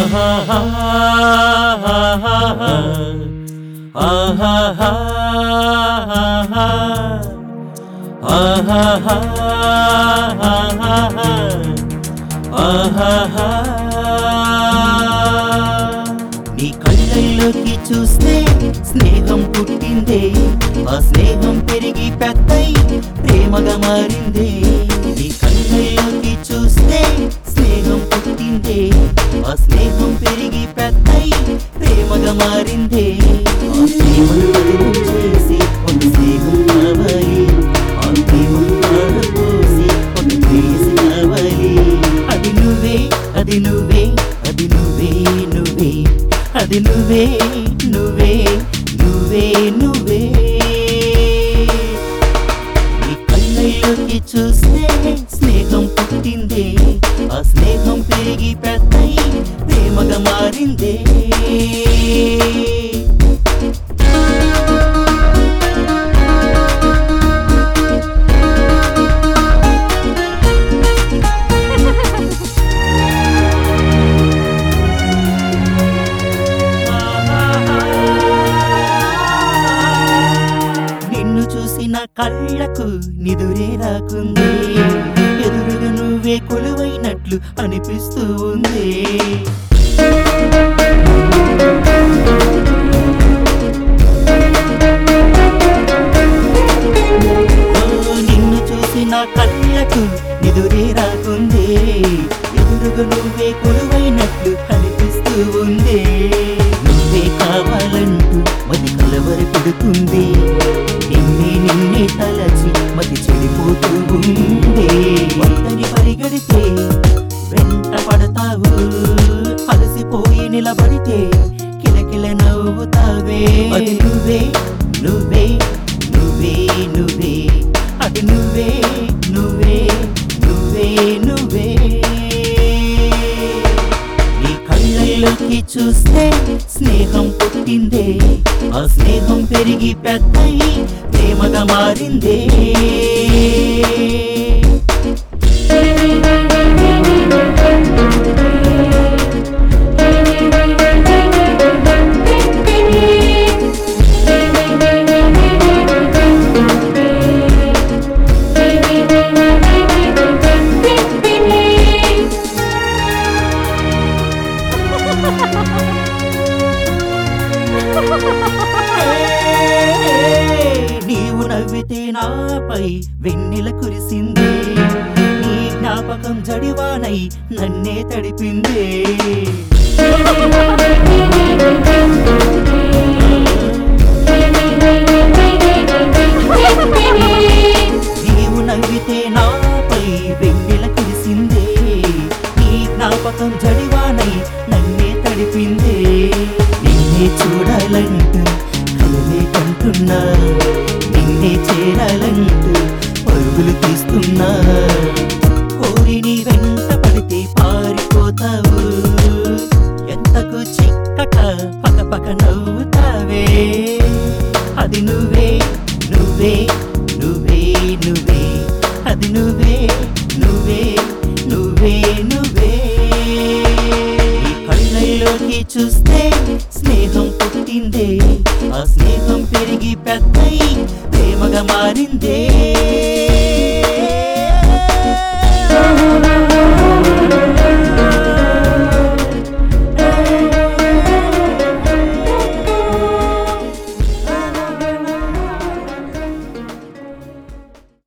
నీ కళ్ళల్లోకి చూస్తే స్నేహం పుట్టిందే ఆ స్నేహం పెరిగి పెద్దై ప్రేమగా మారిందే నీ కళ్ళల్లోకి చూస్తే స్నేహం పుట్టిందే ఆ స్నేహం పెరిగి పెద్దై ప్రేమగా మారిందే ఆ ప్రేమను బదిలీ చేసి ఒక స్నేహం కావాలి ఆ ప్రేమను పారపోసి ఒక ప్రేయసి కావాలి అది నువ్వే అది నువ్వే అది నువ్వే నువ్వే అది నువ్వే నువ్వే నువ్వే నువ్వే నీ కళ్ళల్లోకి చూస్తే స్నేహం పుట్టిందే ఆ స్నేహం పెరిగి పెద్దై ప్రేమగా మారిందే నిన్ను చూసిన కళ్ళకు నిదురే రాకుంది ఎదురుగా నువ్వే కొలువైనట్లు అనిపిస్తూ ఉంది ఓ, నిన్ను చూసిన కళ్ళకు నిదురే రాకుంది ఎదురుగా నువ్వే కొలువైనట్లు అనిపిస్తూ ఉంది నువ్వే కావాలంటూ మది కలవర పెడుతుంది నిన్నే నిన్నే తలచి మది చెడిపోతూ ఉంది వంతని పరిగెడితే వెంట పడతావు అలసిపోయి నిలబడితే కిలకిల నవ్వుతావే అది నువ్వే నువ్వే నువ్వే నువ్వే అది నువ్వే నువ్వే నువ్వే నువ్వే నీ కళ్ళల్లోకి చూస్తే స్నేహం పుట్టిందే ఆ స్నేహం పెరిగి పెద్దై ప్రేమగా మారిందే నీవు నవ్వితే నాపై వెన్నెల కురిసింది నీ జ్ఞాపకం జడివానై నన్నే తడిపిందే నీవు నవ్వితే నాపై వెన్నెల కురిసిందే నీ జ్ఞాపకం జడివానై నన్నే తడిపిందే నిన్నే చూడాలంటూ కలలే కంటున్నా నిన్నే చేరాలంటూ పరుగులు తీస్తున్నా కోరి నీ వెంట పడితే పారిపోతావు ఎంతకు చిక్కక పక పక నవ్వుతావే అది నువ్వే నువ్వే నువ్వే నువ్వే అది నువ్వే నువ్వే నువ్వే నువ్వే ఈ కళ్ళల్లోకి చూస్తే స్నేహం పుట్టిందే ఆ స్నేహం పెరిగి పెద్దై ప్రేమగా మారిందే